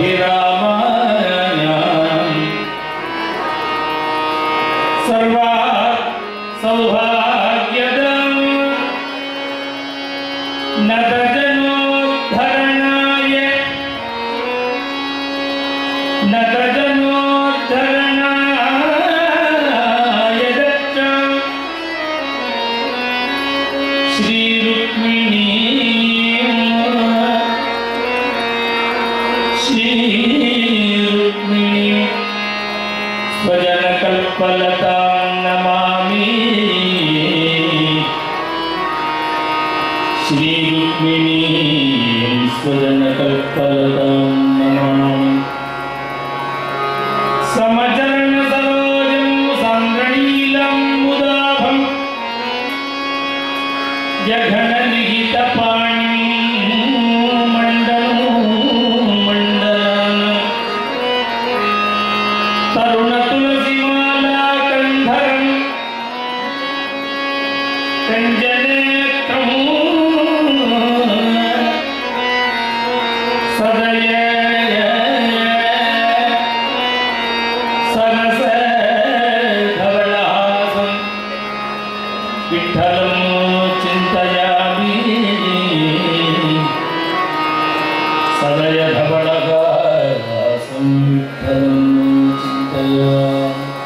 सर्वा सौभाग्यदम् नतजनोद्धरणाय नतजनोद्धरणाय दत्त श्रीरुक्मिणी श्रीरुक्मिणी स्वजनकल्पलतां नमामि श्रीरुक्मिणी स्वजनकल्पलतां नमामि समचरणसरोजं सान्द्रणीलं मुदाभम् जघनलिखितपाणिं मण्डलं मण्डलान् तरुणतुलसीमाला कन्धरम् कञ्जनेत्रम् सदय सरस धवलासम् विठ्ठलं चिन्तयामि सदय धवलगासं विठ्ठलं चिन्तयामि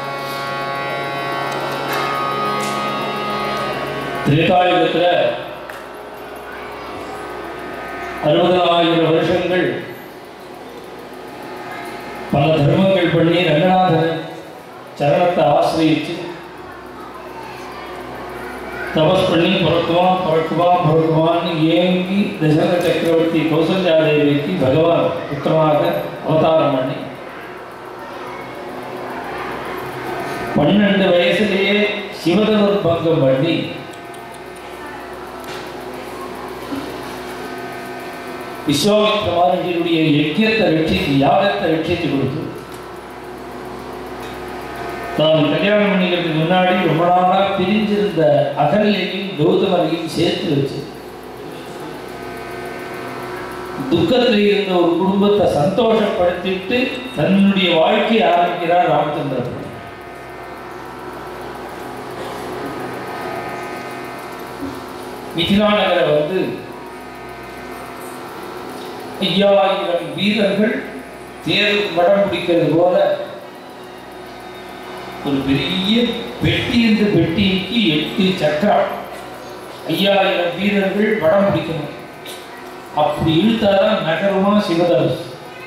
திரேதாயுகத்தில் அறுபதாயிரம் வருஷங்கள் பல தர்மங்கள் பண்ணி ரங்கநாதன் சரணத்தை ஆசிரியிச்சு தபஸ் பண்ணி பிறக்குவான் பிறக்குவான் பிறக்குவான்னு ஏங்கி தசரத சக்கரவர்த்தி கௌசல்யாதேவிக்கு பகவான் புத்திரமாக அவதாரம் பண்ணி பன்னெண்டு வயசுலேயே சிவதனுர் பங்கம் பண்ணி விஸ்வாமித்ரமானுடைய யஜ்யத்தை ரட்சித்து யாகத்தை ரட்சித்து கொடுத்து தான் கல்யாணம் பண்ணிக்கிறதுக்கு முன்னாடி ரொம்ப நாளா பிரிஞ்சிருந்த அகல்யையும் கௌதமரையும் சேர்த்து வச்சு துக்கத்தில் இருந்த ஒரு குடும்பத்தை சந்தோஷப்படுத்திட்டு தன்னுடைய வாழ்க்கையை ஆரம்பிக்கிறார் ராமச்சந்திர பிரபு மிதிலா நகரை வந்து ஐயாயிரம் வீரர்கள் தேர் வடம் பிடிக்கிறது போல ஒரு பெரிய பெட்டி இந்த பெட்டிக்கு எட்டு சக்கரம் ஐயாயிரம் வீரர்கள் வடம் பிடிக்கணும் அப்படி இழுத்தாதான் நகரமா சிவதனுஷ்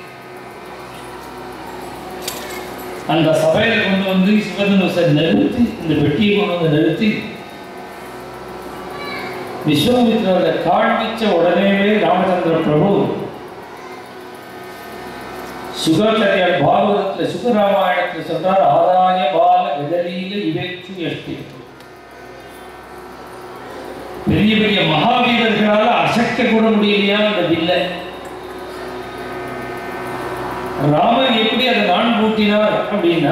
அந்த சபையில கொண்டு வந்து சிவதனுஷை நிறுத்தி இந்த பெட்டியை கொண்டு வந்து நிறுத்தி விஸ்வாமித்திரரை காண்பிச்ச உடனேவே ராமச்சந்திர பிரபு சுகாச்சாரியார் பாகவதத்தில் சுகராமாயணத்தில் சொல்றார் ஆதாய பால கதலீல இவேச்சு எஷ்டி பெரிய பெரிய மகாவீரர்களால அசைக்க கூட முடியலையா அந்த வில்லை ராமர் எப்படி அதை நான் கூட்டினார் அப்படின்னா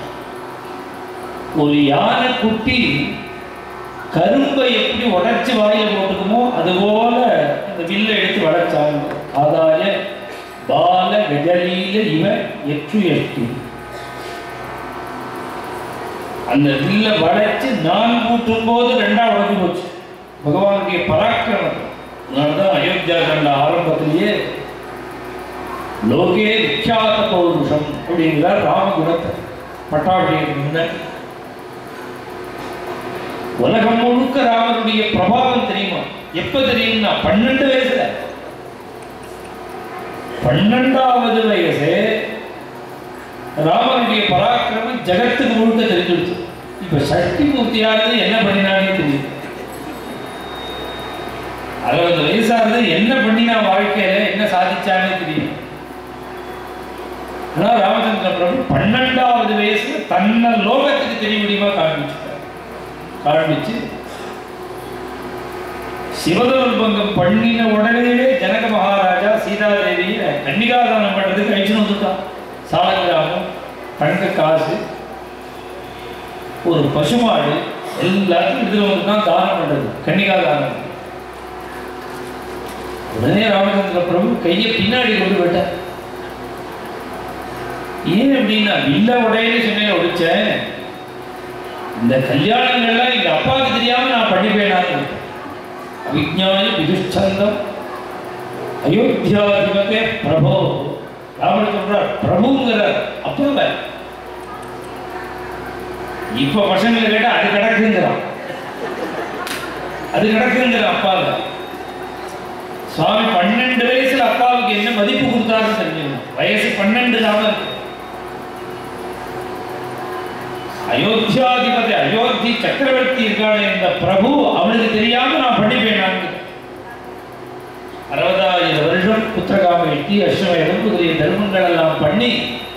ஒரு யானை குட்டி கரும்பை எப்படி உடைச்சு வாயில போட்டுக்குமோ அதுபோல அந்த வில்லை எடுத்து வளைச்சாங்க ஆதாய பால கஜலீல இவ எற்று எட்டு அந்த வில்லை வளைச்சு நான் கூட்டும் போது ரெண்டா உடஞ்சு போச்சு பகவானுடைய பராக்கிரமம் அதனாலதான் அயோத்தியா கண்ட ஆரம்பத்திலேயே லோகே விக்யாத பௌருஷம் அப்படிங்கிறார் ராமகுணத்தை பட்டாபிஷேகம் முன்னாடி உலகம் முழுக்க ராமனுடைய பிரபாவம் தெரியுமா எப்ப தெரியும்னா பன்னெண்டு வயசுல பன்னெண்டாவது வயசு ராமனுடைய பராக்கிரமம் ஜகத்துக்கு முழுக்க தெரிஞ்சிடுச்சு இப்ப சக்தி மூர்த்தியானது என்ன பண்ணினானே தெரியும் அறுபது வயசானது என்ன பண்ணினா வாழ்க்கையில என்ன சாதிச்சானே தெரியும் ஆனா ராமச்சந்திர பிரபு பன்னெண்டாவது வயசுல தன்னை லோகத்துக்கு தெரிய முடியுமா காண்பிச்சுட்டார் காண்பிச்சு சிவதோல்பங்கம் பண்ணின உடனேவே ஜனக மகாராஜா சீதாதேவியை கன்னிகாதானம் பண்றதுக்கு அழிச்சுன்னு வந்துட்டான் சாலக்கிராமம் தங்க காசு ஒரு பசுமாடு எல்லாத்தையும் இதுல வந்து தான் தானம் பண்றது கன்னிகாதானம் உடனே ராமச்சந்திர பிரபு கையை பின்னாடி கொண்டு போயிட்டார் ஏன் அப்படின்னா வில்ல உடையன்னு சொன்னேன் ஒடிச்சேன் இந்த கல்யாணங்கள்லாம் எங்க அப்பாவுக்கு தெரியாம நான் பண்ணிப்பேனான்னு அவிஜாய விதுஷ்சந்தம் அயோத்தியாதிபதே பிரபு ராமன் சொல்றார் பிரபுங்கிற அப்பாவை இப்ப பசங்களை கேட்டா அது கிடக்குங்கிறான் அது கிடக்குங்கிற அப்பாவை சுவாமி பன்னெண்டு வயசுல அப்பாவுக்கு என்ன மதிப்பு கொடுத்தாருன்னு தெரிஞ்சுக்கணும் வயசு பன்னெண்டு தான் இருக்கு அயோத்தியாதிபதி அயோத்தி சக்கரவர்த்தி இருக்கான இந்த பிரபு அவனுக்கு தெரியாம நான் படிப்பேன் நான் அறுபதாயிரம் வருஷம் புத்திரகாம எட்டி அஸ்வமேதம் முதலிய தர்மங்கள் எல்லாம் பண்ணி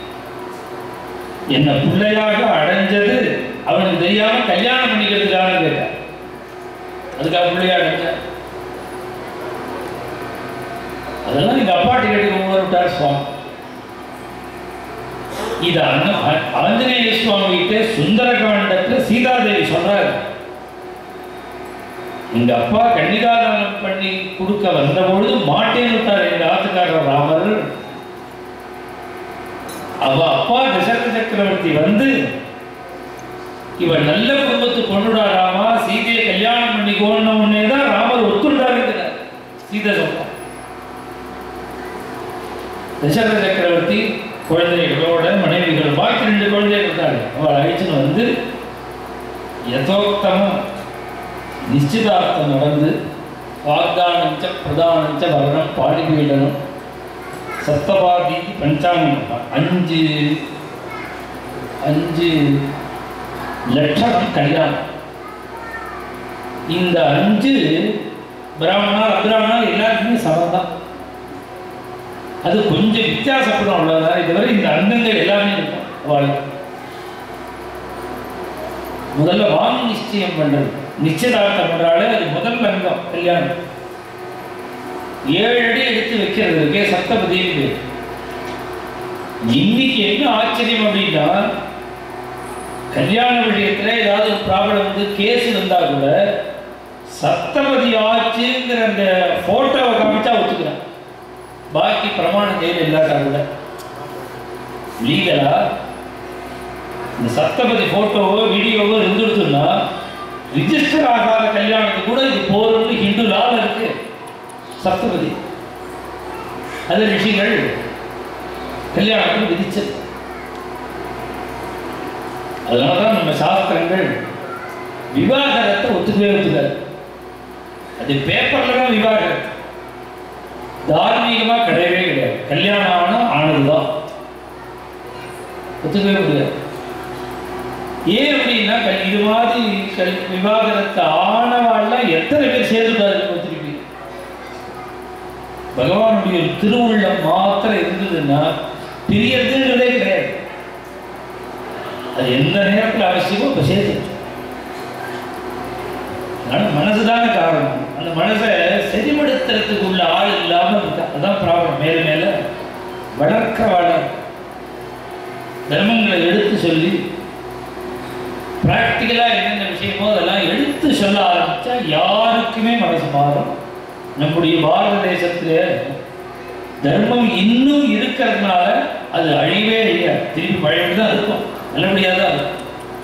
என்ன பிள்ளையாக அடைஞ்சது அவனுக்கு தெரியாம கல்யாணம் பண்ணிக்கிறதுக்காக கேட்டான் அதுக்காக பிள்ளையா அடைஞ்ச அதெல்லாம் எங்க அப்பாட்டி கேட்டு விட்டார் சுவாமி இது அண்ண- ஆ- ஆஞ்சநேய சுவாமி கிட்ட சுந்தரகாண்டத்துல சீதாதேவி சொல்றாரு எங்க அப்பா கன்னிகாதானம் பண்ணி கொடுக்க வந்த பொழுது மாட்டேன்னு விட்டார் எங்க ஆத்துக்காரர் ராமர் அவ அப்பா தசரத சக்கரவர்த்தி வந்து இவன் நல்ல குடும்பத்துக்கு கொண்டுடாராமா சீதையை கல்யாணம் பண்ணிக்கோன்ன உடனே தான் ராமர் ஒத்துண்டாருங்கிறார் சீதை சொல்றான் தசரத சக்கரவர்த்தி குழந்தைகளோட மனைவிகள் பாக்கி ரெண்டு குழந்தைகள் இருந்தாங்க அவள் அழைச்சுன்னு வந்து யதோக்தமும் நிச்சயதார்த்தம் நடந்து வாக்தானஞ்ச பிரதானஞ்ச வர்ணம் பாடிபீடனம் சப்தபாதி பஞ்சாங்கம் அஞ்சு அஞ்சு லட்சணம் கல்யாணம் இந்த அஞ்சு பிராமணா அபிராமணா எல்லாருக்குமே சமம் தான் அது கொஞ்சம் வித்தியாசப்படும் அவ்வளவுதான் இதுவரை இந்த அங்கங்கள் எல்லாமே இருக்கும் அவளுக்கு முதல்ல வாங்கி நிச்சயம் பண்றது நிச்சயதார்த்தம் பண்றாலே அது முதல் அங்கம் கல்யாணம் ஏழு அடி எடுத்து வைக்கிறது இருக்கே சப்தபதியின் பேர் இன்னைக்கு என்ன ஆச்சரியம் அப்படின்னா கல்யாண விஷயத்துல ஏதாவது ஒரு ப்ராப்ளம் வந்து கேஸ் இருந்தா கூட சப்தபதி ஆச்சுங்கிற அந்த போட்டோவை காமிச்சா ஒத்துக்கிறான் பாக்கி பிரமாணம் செய்யல இல்லாட்டா கூட லீகலா இந்த சப்தபதி போட்டோவோ வீடியோவோ இருந்துடுச்சுன்னா ரிஜிஸ்டர் ஆகாத கல்யாணத்துக்கு கூட இது போறோம்னு ஹிந்து லால இருக்கு சப்தபதி அது ரிஷிகள் கல்யாணத்துக்கு விதிச்சது அதனால தான் நம்ம சாஸ்திரங்கள் விவாகரத்தை ஒத்துக்கவே ஒத்துக்காது அது பேப்பர்ல தான் விவாகரத்து தார்மீகமா கிடையவே கிடையாது கல்யாணம் ஆனா ஆனதுதான் ஒத்துக்கவே முடியாது ஏன் அப்படின்னா கல்- இது மாதிரி கல் விவாகரத்து ஆனவாள்லாம் எத்தனை பேர் சேர்ந்துட்டாரு திருப்பி பகவானுடைய திருவுள்ளம் மாத்திரம் இருந்ததுன்னா பிரியறதுங்கிறதே கிடையாது அது எந்த நேரத்தில் அவசியமோ இப்போ சேர்த்து ஆனா மனசுதான காரணம் அந்த மனசை செறிமடுத்துறதுக்கு உள்ள ஆள் இல்லாம இருக்கா அதான் ப்ராப்ளம் மேல மேல வளர்க்க வளர் தர்மங்களை எடுத்து சொல்லி ப்ராக்டிக்கலா என்னென்ன விஷயமோ அதெல்லாம் எடுத்து சொல்ல ஆரம்பிச்சா யாருக்குமே மனசு மாறும் நம்முடைய பாரத தேசத்துல தர்மம் இன்னும் இருக்கிறதுனால அது அழிவே அழியாது திருப்பி பழையபடி தான் இருக்கும் நல்லபடியாக தான் இருக்கும்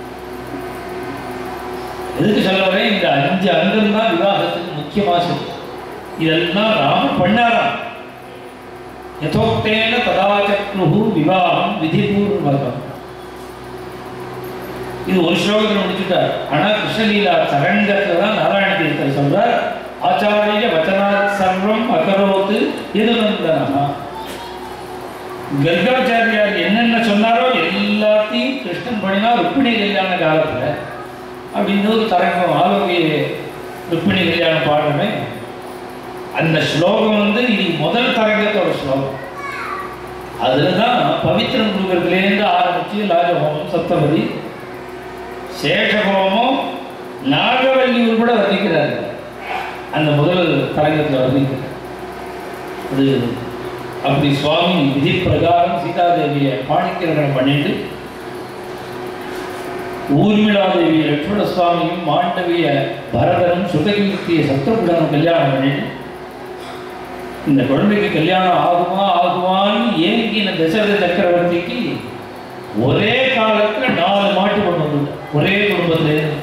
எதுக்கு சொல்ல வரேன் இந்த அஞ்சு அங்கம் தான் விவாகத்துக்கு முக்கியமாக சொல்லு இதெல்லாம் ராமன் பண்ணாராம் யதோக்தேன ததாச்சக்னு விவாகம் விதிபூர்வகம் இது ஒரு ஸ்லோகத்தில் முடிச்சுட்டார் ஆனா கிருஷ்ணலீலா சரங்கத்துல தான் நாராயண தீர்த்தர் சொல்றார் ஆச்சாரிய வச்சனாத் சர்வம் அகரோத்து எதுநந்தனா கர்காச்சாரியார் என்னென்ன சொன்னாரோ எல்லாத்தையும் கிருஷ்ணன் பண்ணினா ருக்மிணி கல்யாண காலத்துல அப்படின்னு ஒரு தரங்கம் ஆரோக்கிய ருக்மிணி கல்யாணம் பாடுறமே அந்த ஸ்லோகம் வந்து இது முதல் தரங்கத்தோட ஸ்லோகம் அதுல தான் பவித்திரம் கொடுக்கறதுலேருந்து ஆரம்பிச்சு லாஜஹோமம் சப்தபதி சேஷஹோமம் நாகவல்லி உள்பட வர்ணிக்கிறார் அந்த முதல் தரங்கத்தில் வர்ணிக்கிறார் அது அப்படி சுவாமி விதி பிரகாரம் சீதாதேவியை பாணிக்கிரகணம் பண்ணிட்டு ஊர்மிளாதேவி லட்சுமண சுவாமியும் மாண்டவிய பரதனும் சுதகீர்த்திய சத்ருகுடனும் கல்யாணம் பண்ணிட்டு இந்த குழந்தைக்கு கல்யாணம் ஆகுமா ஆகுமான்னு ஏங்கின தசரத சக்கரவர்த்திக்கு ஒரே காலத்துல நாலு மாட்டு கொண்டு வந்துட்டார் ஒரே குடும்பத்துல இருந்து.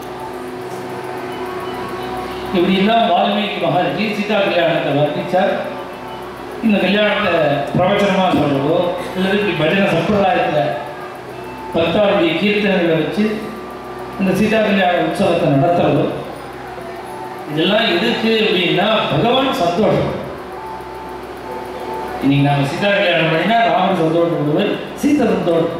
இப்படிலாம் வால்மீகி மகர்ஜி சீதா கல்யாணத்தை வர்ணிச்சார் இந்த கல்யாணத்தை பிரவச்சனமா சொல்றதோ அல்லது இப்படி பஜனை சம்பிரதாயத்துல பக்தாவுடைய கீர்த்தனைகளை வச்சு இந்த சீதா கல்யாண உற்சவத்தை நடத்துறதோ இதெல்லாம் எதுக்கு அப்படின்னா பகவான் சந்தோஷம் இன்னைக்கு நாம சீதா கல்யாணம் பண்ணினா ராமர் சந்தோஷப்படுவர் சீதை சந்தோஷம்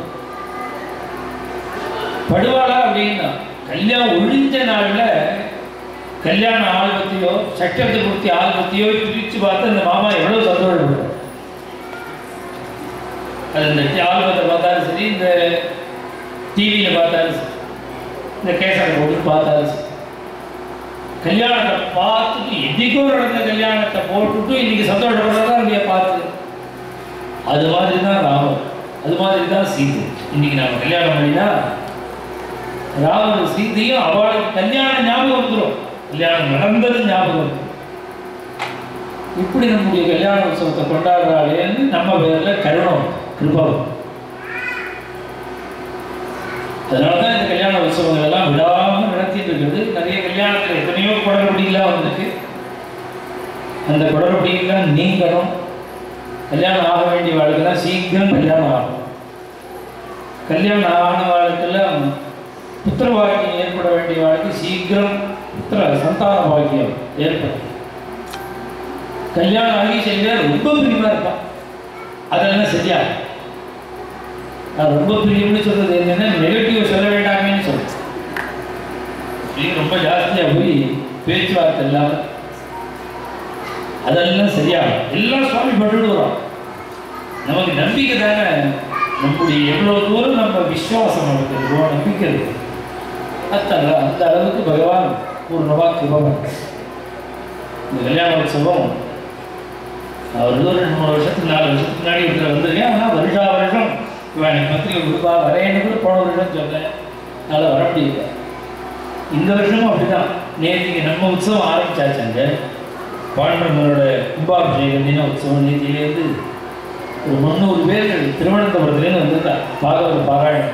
படுவாளா அப்படின்னா கல்யாணம் ஒழிஞ்ச நாள்ல கல்யாண ஆல்பத்தையோ சக்கரத்தை கொடுத்தி ஆல்பத்தையோ பிரிச்சு பார்த்து அந்த மாமா எவ்வளவு சந்தோஷப்படுவார் அது இந்த ஆல்பத்தை பார்த்தாலும் சரி இந்த டிவியில் பார்த்தாலும் சரி இந்த கேசரை போட்டு பார்த்தாலும் சரி கல்யாணத்தை பார்த்துட்டு என்னைக்கோ நடந்த கல்யாணத்தை போட்டுட்டு இன்னைக்கு சந்தோஷப்படுறதா இல்லையா பார்த்து அது மாதிரி தான் ராமர் அது மாதிரி தான் சீதை இன்னைக்கு நாம கல்யாணம் பண்ணினா ராமர் சீதையும் அவளுக்கு கல்யாணம் ஞாபகம் வந்துடும் கல்யாணம் நடந்தது ஞாபகம் வந்துரும். இப்படி நம்முடைய கல்யாண உற்சவத்தை கொண்டாடுறாளேன்னு நம்ம பேர்ல கருணம் கிருபம் அதனால தான் இந்த கல்யாண உற்சவங்கள் எல்லாம் விடாம நடத்திட்டு இருக்குது நிறைய கல்யாணத்தில் எத்தனையோ குடற்படியெல்லாம் வந்திருக்கு அந்த குடற்படியெல்லாம் நீங்கணும் கல்யாணம் ஆக வேண்டிய வாழ்க்கைலாம் சீக்கிரம் கல்யாணம் ஆகும் கல்யாணம் ஆன வாழ்க்கையில் புத்திர பாக்கியம் ஏற்பட வேண்டிய வாழ்க்கை சீக்கிரம் புத்திர சந்தான பாக்கியம் ஏற்படும் கல்யாணம் ஆகி சரியா ரொம்ப பிரியமா இருப்பான் அதெல்லாம் சரியா நான் ரொம்ப பிரியம்னு சொல்றது என்னன்னா நெகட்டிவ் சொல்ல வேண்டாமேன்னு சொல்றேன் பிரியம் ரொம்ப ஜாஸ்தியா போய் பேச்சுவார்த்தை இல்லாம அதெல்லாம் சரியாகும் எல்லாம் சுவாமி பட்டுட்டு வரும் நமக்கு நம்பிக்கை தானே நம்முடைய எவ்வளவு தூரம் நம்ம விசுவாசம் நமக்கு எவ்வளோ நம்பிக்கை இருக்கு அத்தனை அந்த அளவுக்கு பகவான் பூர்ணமா கிருபம் இந்த கல்யாண உற்சவம் அவர் வந்து ஒரு ரெண்டு மூணு வருஷத்துக்கு நாலு வருஷத்துக்கு முன்னாடி இதில் வந்திருக்கேன் ஆனால் வருஷா வருஷம் இவன் எனக்கு பத்திரிகை கொடுப்பா வரேன்னு கூட போன வருஷம் சொன்னேன் அதனால் வர முடியல இந்த வருஷமும் அப்படிதான் நேற்றுக்கு நம்ம உற்சவம் ஆரம்பிச்சாச்சாங்க பாண்டவங்களோட கும்பாபிஷேகம் தின உற்சவம் நேற்றிலேருந்து ஒரு முந்நூறு பேர் திருவனந்தபுரத்துலேருந்து வந்திருக்கா பாகவத பாராயணம்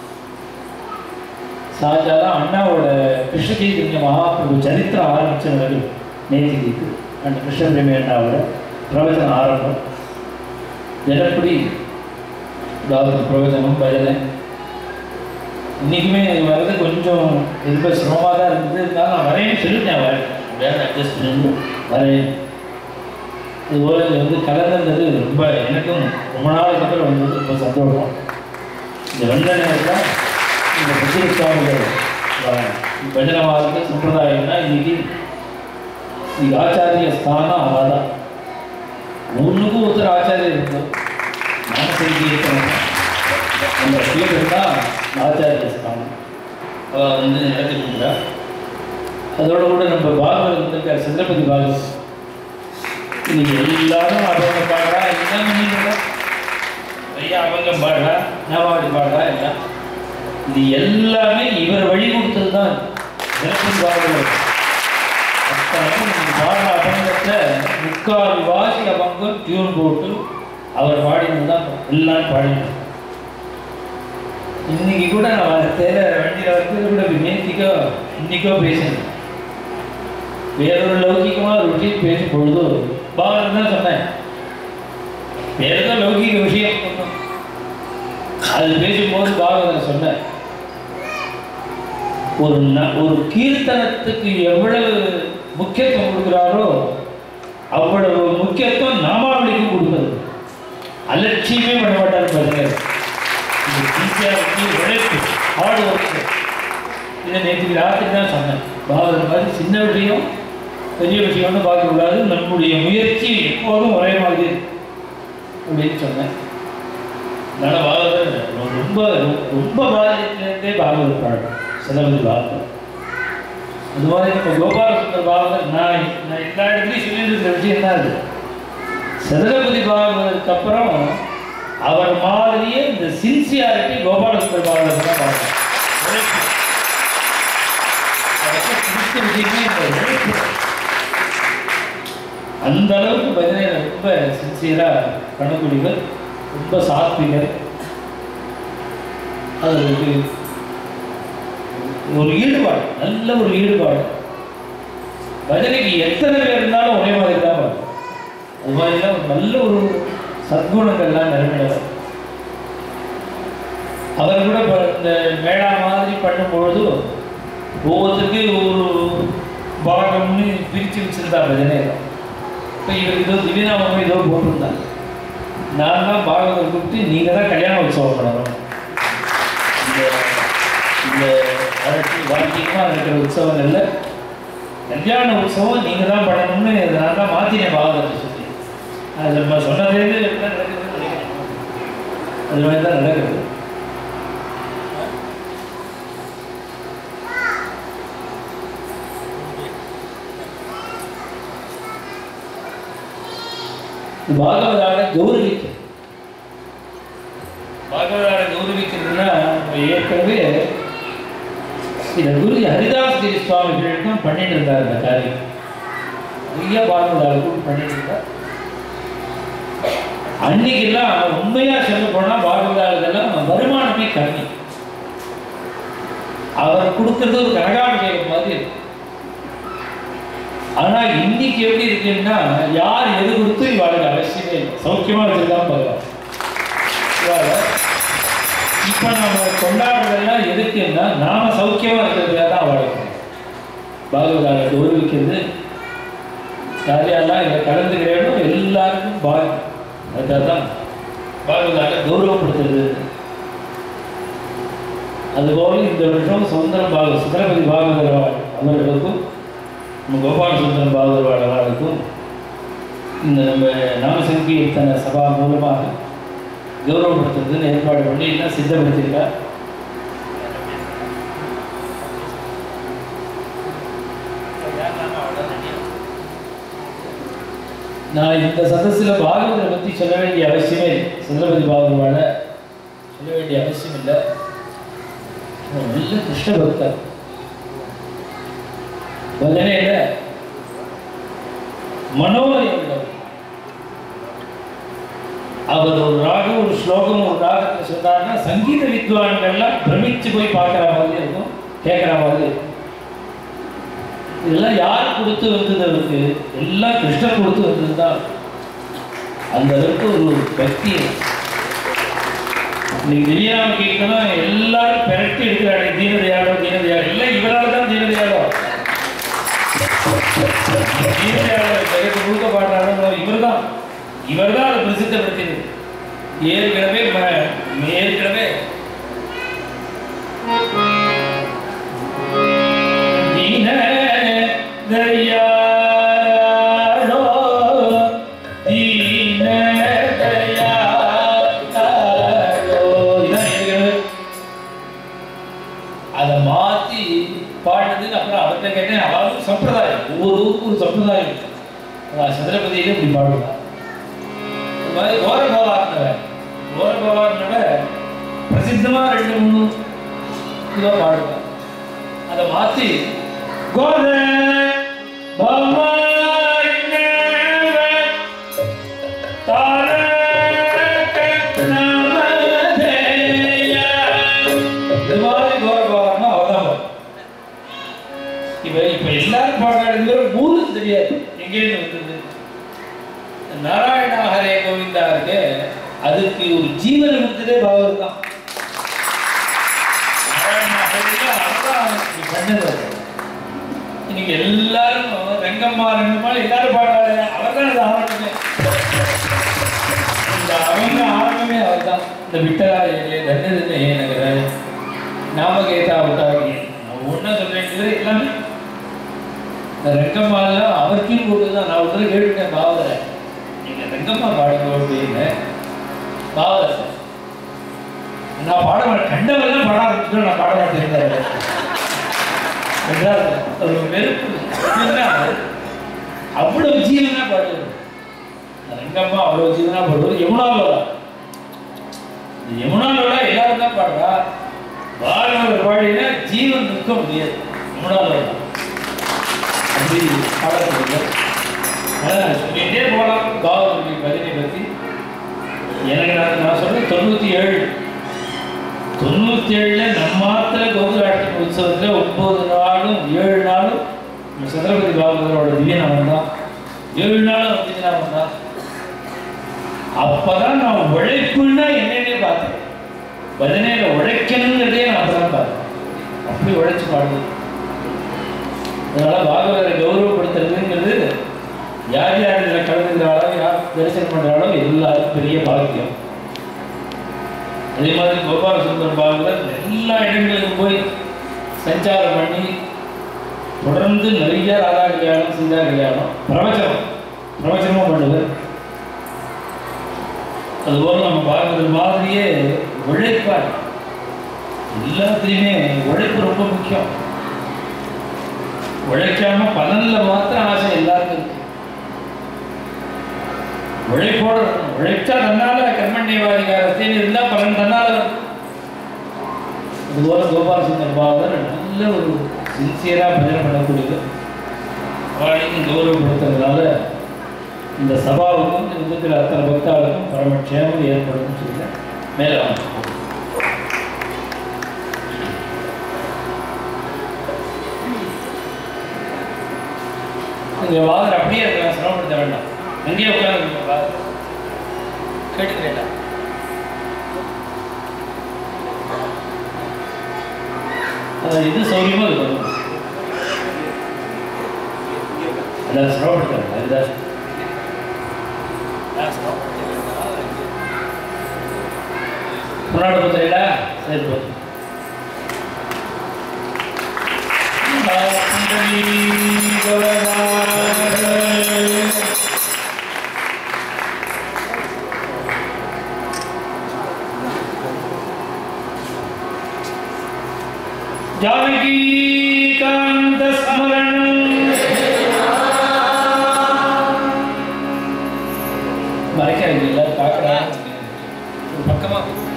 சாஜாதான் அண்ணாவோட கிருஷ்ண சைத்தன்ய மகாபிரபு சரித்திரம் ஆரம்பிச்ச நடக்குது நேற்றுக்கு அந்த கிருஷ்ண பிரேமி அண்ணாவோட பிரவச்சனம் ஆரம்பம் தினப்படி பாகவத பிரவச்சனம் பஜனை இன்றைக்குமே எனக்கு வர்றது கொஞ்சம் ரொம்ப சிரமமாக தான் இருந்தது இருந்தாலும் நான் வரேன்னு சொல்லிட்டேன் வரேன் வேறு அட்ஜஸ்ட் பண்ணி வரேன் இதுபோல் இது வந்து கலந்தது ரொம்ப எனக்கும் ரொம்ப நாளுக்கு அப்புறம் வந்தது ரொம்ப சந்தோஷம் இந்த வந்த நேரத்தில் இந்த பத்திர சுவாமிகள் பஜனவாதத்து சம்பிரதாயம்னா இன்னைக்கு இது ஆச்சாரிய ஸ்தானம் அதான் ஒன்றுக்கும் ஒருத்தர் ஆச்சாரியர் இருக்கும் மனசெய்தி இருக்கணும் அந்த பேர் தான் ஆச்சாரிய ஸ்தானம் அவள் வந்து நடத்தி கொடுக்குறா அதோட கூட நம்ம பாகவத் வந்திருக்கார் சந்திரபதி பாகவத் இன்னைக்கு எல்லாரும் அவங்க பாடுறா எல்லாம் பண்ணிக்கிறா ஐயா அவங்க பாடுறா நாவாடி பாடுறா எல்லாம் இது எல்லாமே இவர் வழி கொடுத்தது தான் சந்திரபதி பாகவத் அத்தனை நீங்க பாடுற அபங்கத்தை முக்கால் வாசி அபங்கம் டியூன் போட்டு அவர் பாடினது தான் எல்லாம் பாடினார் இன்னைக்கு கூட நான் தேர வண்டியில் வந்து கூட நேத்திக்கோ இன்னைக்கோ பேசினேன் வேறொரு லௌகிகமாக ருட்டின் பேசும் பொழுது பாவன் தான் சொன்னேன் வேற ஏதோ லௌகிக விஷயம் சொன்னோம். அது பேசும்போது பாகவதர் சொன்னேன் ஒரு ந- ஒரு கீர்த்தனத்துக்கு எவ்வளவு முக்கியத்துவம் கொடுக்குறாரோ அவ்வளவு முக்கியத்துவம் நாமாவளிக்கு கொடுக்குறது அலட்சியமே பண்ண மாட்டார் பாருங்க இது சின்சியாரிட்டி உழைப்பு ஹார்ட் ஒர்க்கு இதை நேற்று ராத்திரி தான் சொன்னேன் பாகவதர் மாதிரி சின்ன விஷயம் பெரிய விஷயம்னு பார்க்கக்கூடாது நம்முடைய முயற்சி எப்போதும் ஒரே மாதிரி அப்படின்னு சொன்னேன் அதனால் பாகவதர் ரொம்ப ரொம்ப பாரதியிலேருந்தே பாகவதர் பாடம் சிலபதி பாகவதர் அது மாதிரி நம்ம கோபாலசுந்தர் பாகவதர் நான் நான் எல்லா இடத்துலையும் சொல்லிட்டு இருக்கிற விஷயம் தான் அது சதுரபதி பாகவதற்கு அப்புறம் அவர் மாதிரியே இந்த சின்சியாரிட்டி கோபாலசுந்தர் பாகவதர் தான் பார்க்கணும் உழைப்பு. அவருக்கு பிடிச்ச விஷயமே இந்த உழைப்பு. அந்த அளவுக்கு பஜனையில் ரொம்ப சின்சியராக பண்ணக்கூடியவர் ரொம்ப சாத்விகர் அதுக்கு ஒரு ஈடுபாடு நல்ல ஒரு ஈடுபாடு பஜனைக்கு எத்தனை பேர் இருந்தாலும் ஒரே மாதிரி தான் பார்க்கும் அது மாதிரிலாம் ஒரு நல்ல ஒரு சத்குணங்கள்லாம் நிறைவேறார் அவர் கூட இப்போ இந்த மேளா மாதிரி பண்ணும்பொழுது ஒவ்வொருத்தருக்கும் ஒரு பாகம்னு பிரித்து வச்சிருந்தா பஜனை இப்போ இவருக்கு ஏதோ திவ்யநாமம் ஏதோ போட்டிருந்தாங்க நான் தான் பாகவதை கூப்பிட்டு நீங்கள் தான் கல்யாண உற்சவம் பண்ணணும் இந்த இந்த அரட்டி வாக்கியமாக இருக்கிற உற்சவங்கள்ல கல்யாண உற்சவம் நீங்கள் தான் பண்ணணும்னு நான் தான் மாற்றினேன் பாகவதத்தை சொல்லி அது நம்ம சொன்னதேருந்து எல்லாம் நடக்குதுன்னு நினைக்கிறேன் அது மாதிரி தான் நடக்குது பாகவதான கௌரவிக்க பாகவதான கௌரவிக்கிறதுனா நம்ம ஏற்கனவே இந்த குரு ஹரிதாஸ்கிரி சுவாமிகள் தான் பண்ணிட்டு இருந்தார் இந்த காரியம் நிறைய பாகவதாளுக்கும் பண்ணிட்டு இருந்தார் அன்னைக்கெல்லாம் உண்மையா சொல்ல போனா பாகவதாளுக்கெல்லாம் வருமானமே கம்மி அவர் கொடுக்கறது ஒரு கனகாபிஷேகம் மாதிரி இருக்கு ஆனா இன்னைக்கு எப்படி இருக்குன்னா யார் எது கொடுத்து இவாளுக்கு அவசியமே இல்லை சௌக்கியமா வச்சிருக்காம பார்க்கலாம் இவாள இப்ப நம்ம கொண்டாடுறதெல்லாம் எதுக்குன்னா நாம சௌக்கியமா இருக்கிறதுக்காக தான் அவளுக்கு பாகவதாரை கௌரவிக்கிறது யாரெல்லாம் இதை கலந்துக்கிறேனோ எல்லாருக்கும் பாகம் அதுக்காக தான் பாகவதாரை கௌரவப்படுத்துறது அதுபோல இந்த வருஷம் சுந்தரம் பாக சுந்தரபதி பாகவதர் அவர்களுக்கும் நம்ம கோபால சுந்தரம் பாகவதர் அவர்களுக்கும் இந்த நம்ம நாமசங்கீர்த்தன சபா மூலமாக கௌரவப்படுத்துறதுன்னு ஏற்பாடு பண்ணி எல்லாம் சித்தப்படுத்தியிருக்கா நான் இந்த சதஸில் பாகவதரை பற்றி சொல்ல வேண்டிய அவசியமே இல்லை சுந்தரபதி பாகவதோட சொல்ல வேண்டிய அவசியம் இல்லை அவர் நல்ல கிருஷ்ண பக்தர் பஜனையில மனோமயம் உள்ளவர் அவர் ஒரு ராகம் ஒரு ஸ்லோகம் ஒரு ராகத்தை சொன்னார்னா சங்கீத வித்வான்கள்லாம் பிரமிச்சு போய் பார்க்குற மாதிரி இருக்கும் கேட்குற மாதிரி இருக்கும் இதெல்லாம் யார் கொடுத்து வந்தது அவருக்கு எல்லாம் கிருஷ்ணர் கொடுத்து வந்தது தான் அந்த அளவுக்கு ஒரு பக்தி இன்னைக்கு திவ்யாவை கேட்கணும் எல்லாரும் பெரட்டி எடுக்கிறாரு தீனதயாளோ தீனதயாளோ எல்லாம் இவரால் தான் தீனதயாளோ தீனதயாளோ ஜெகத்து முழுக்க பாடுறாரோ இவர் தான் இவர் தான் அதை பிரசித்தப்படுத்தினது ஏற்கனவே ம- ஏற்கனவே தீன தயாளோ தீன தயாளோ இதான் ஏற்கனவே அதை மாத்தி பாடுனதுன்னு அப்புறம் அவர்கிட்ட கேட்டேன் அவரும் சம்பிரதாயம் ஒவ்வொரு ஊருக்கும் ஒரு சம்பிரதாயம் இருக்கு. அதான் சந்திரபதியில இப்படி பாடுவார் இந்த மாதிரி கோரகோலார்னவர் கோரகோலார்னவர் பிரசித்தமா ரெண்டு மூணு இதுவாக பாடுவார் அதை மாத்தி கோர இது மாதிரி கோரகோலார்னா அவர்தான் பாடுவார். இவ இப்ப எல்லாரும் பாடுறாங்க ஊருக்கு தெரியாது எங்கேருந்து வந்தது நாராயணா ஹரே கோவிந்தா இருக்கு அதுக்கு ஒரு ஜீவன் கொடுத்ததே பாபர் தான் நாராயணா ஹரேல அவர்தான் இப்படி பண்ணது அது. இன்னைக்கு எல்லாரும் ரங்கம்மா ரங்கம்மா எல்லாரும் பாடுறாரு அவர் தான் இது ஆரம்பமே இந்த அவங்க ஆரம்பமே அவர் தான் இந்த விட்டலா ஏழு தண்டதில்லை ஏ நகர நாமகேதா அவதாரி ஒன்றா சொல்ல வேண்டியது எல்லாமே இந்த ரங்கம்மாலாம் அவருக்கும் போட்டு தான் நான் ஒரு தடவை கேட்டுட்டேன் பாவதரை நீங்க ரங்கம்மா பாடுங்க அப்படின்னு பாவதர் சார் நான் பாட மாட்டேன் கண்டவெல்லாம் பாட ஆரம்பிச்சுட்டு நான் பாட மாட்டேன் என்றால் அது ஒரு வெறுப்பு என்னன்னா, அவ்வளவு ஜீவனா பாடுவது ரங்கம்மா அவ்வளவு ஜீவனா பாடுவது யமுனாலோடா இந்த யமுனாலோடா எல்லாரும் தான் பாடுறா பாரவர் பாடினா ஜீவன் நிற்க முடியாது யமுனாலோடா அப்படி பாடப்படுது அதான் சொல்லிட்டே போகலாம் பாவனுடைய பஜனை பற்றி எனக்கு நான் நான் சொல்றேன் தொண்ணூற்றி ஏழு தொண்ணூத்தி ஏழுல நம்மாத்திர கோகுலாஷ்டமி உற்சவத்துல ஒன்பது நாளும் ஏழு நாளும் நம்ம சந்திரபதி பாபுகளோட திவ்யநாமம் தான் ஏழு நாளும் திவ்யநாமம் தான் அப்பதான் நான் உழைப்புன்னா என்னன்னே பார்த்தேன் பதினேழு உழைக்கணுங்கிறதே நான் அப்பதான் பார்த்தேன் அப்படி உழைச்சு பாடுது அதனால பாகவதரை கௌரவப்படுத்துறதுங்கிறது யார் யார் இதில் கலந்துக்கிறாளோ யார் தரிசனம் பண்றாளோ எல்லாருக்கும் பெரிய பாக்கியம் அதே மாதிரி கோபால சுந்தர் பாகவதர் எல்லா இடங்களுக்கும் போய் சஞ்சாரம் பண்ணி தொடர்ந்து நிறைய ராதா கல்யாணம் சீதா கல்யாணம் பிரவச்சனம் பிரவச்சனமும் பண்ணுவார் அதுபோல் நம்ம பாகவதர் மாதிரியே உழைப்பார் எல்லாத்துலேயுமே உழைப்பு ரொம்ப முக்கியம் உழைக்காம பலன்ல மாத்திரம் ஆசை எல்லாருக்கும் இருக்கு உழைப்போட இருக்கணும். உழைச்சா தன்னால கர்மண்யவாதிகாரத்தில் இருந்தா பலன் தன்னால வரும். அதுபோல கோபால சுந்தர் பாகர் நல்ல ஒரு சின்சியரா பஜனை பண்ணக்கூடியது அவளையும் கௌரவப்படுத்துறதுனால இந்த சபாவுக்கும் இந்த இருக்கிற அத்தனை பக்தாளுக்கும் பரமக்ஷேமம் ஏற்படும் சொல்லிட்டேன் மேலே வாங்க இங்க வாதர் அப்படியே இருக்கலாம் சிரமப்படுத்த வேண்டாம் அங்கேயே உட்காந்து வாதர் கேட்டுக்கிறேன் அது இது சௌரியமா இருக்கும் அதான் சிரமப்படுத்த வேண்டாம் அதுதான் நான் சிரமப்படுத்த வேண்டாம். முன்னாடி பார்த்துறீங்களா சரி போதும் ஜானகீகாந்த மறைக்காதீங்க எல்லாரும் பார்க்குறாங்க ஒரு பக்கமா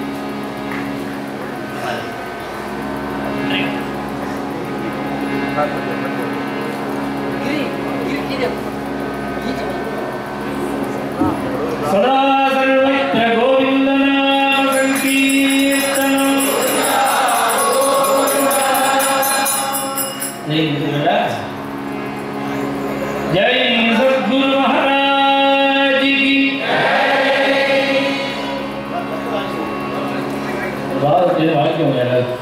சதா சர்வத்திர கோவிந்த நாம சங்கீர்த்தனம் நீங்களா ஜெய் சத்குரு மகாராஜ் கி பாரதிய வாக்கியம் எல்லாரும்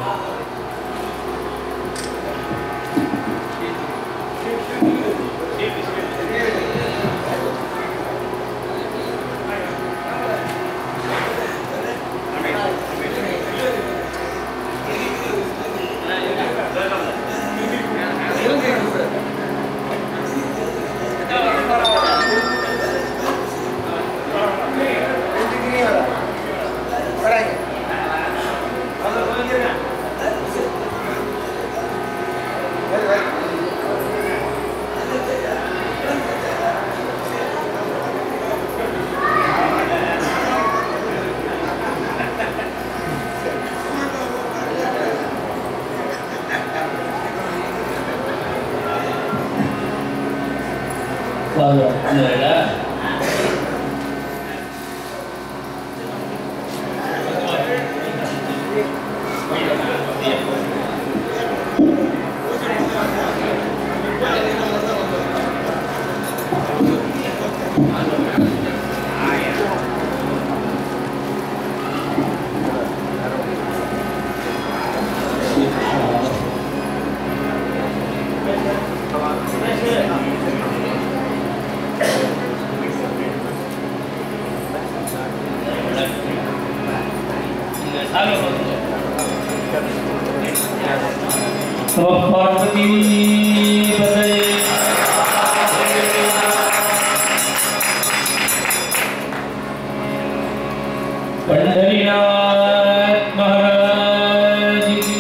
வாங்க இந்த நம பார்வதி பதே पंढरीनाथ महाराज की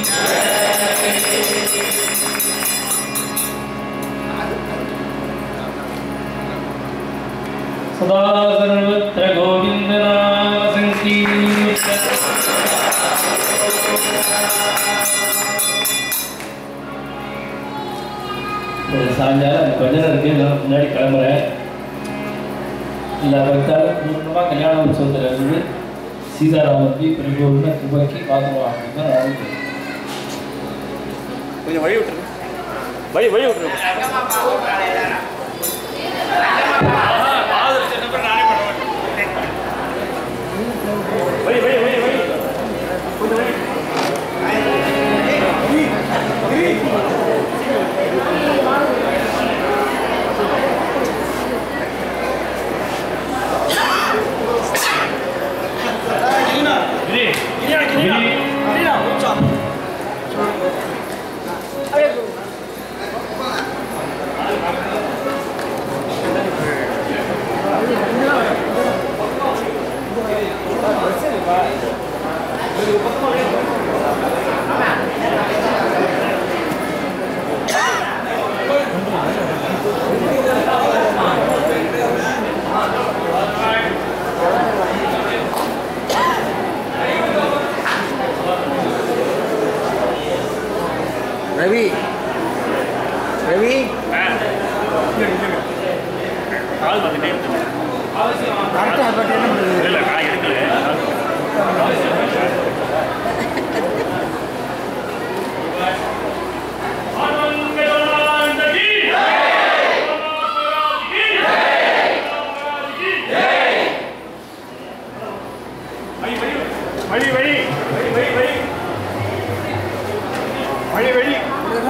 सदा सर्वत्र गोविंद नाम संकीर्तन ஒரு சாயங்காலம் கொஞ்ச நேரம் இருக்கு நான் முன்னாடி கிளம்புறேன் இல்லை பக்தாலும் பூர்ணமாக கல்யாண உற்சவத்தில் இருந்து சீதாராமருக்கு பரிபூர்ண கிருபைக்கு பாத்திரம் அப்படின்னு தான் நான் நினைக்கிறேன். கொஞ்சம் வழி விட்டுருங்க வழி வழி விட்டுருங்க வழி வழி வழி வழி கொஞ்சம் வழி கிரி, கிரி, ரவி ரவி கால் பார்த்துட்டே இருந்தேன் கரெக்டாக பட் என்ன பண்ணுறது இல்லை நான் எடுக்கல வழி வழி வழி வழி வழி வழி வழி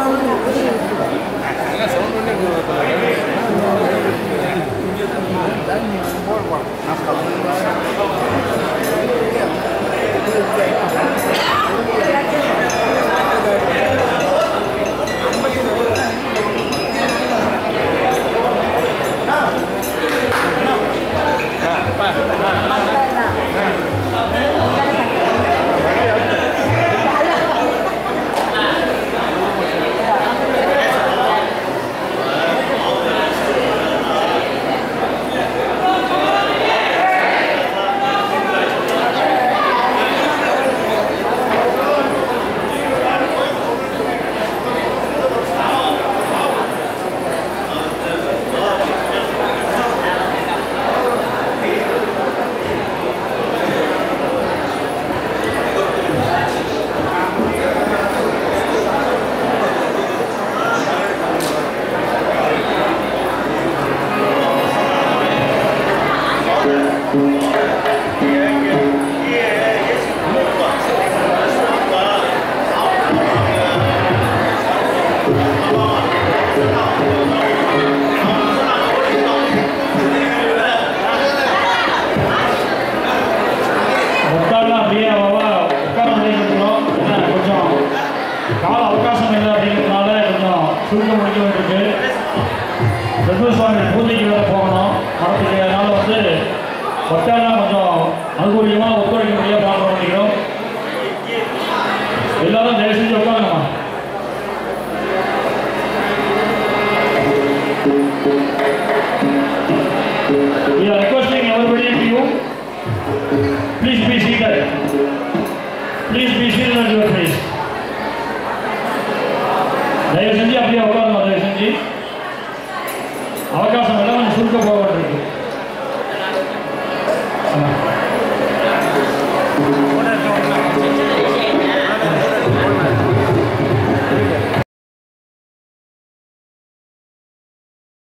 உட்காரலாம் அப்படியே அவ்வளவா உட்கார முடியணும் ஏன்னா கொஞ்சம் கால அவகாசம் இல்லை அப்படிங்கிறதுனால கொஞ்சம் சுருக்க முடிக்க வேண்டியிருக்கு பிரபு சுவாமி பூஜைக்கு வேற போகணும் மரத்துக்கு அதனால வந்து உட்காரலாம் கொஞ்சம் அனுகூலியமாக ஒத்துழைக்க முடியாது பார்க்க முடியும் எல்லாரும் தயவு செஞ்சு உட்காருங்கம்மா We are requesting everybody to you Please be seated. Please be seated at your place. தயவு செஞ்சு அப்படியே உட்காருங்க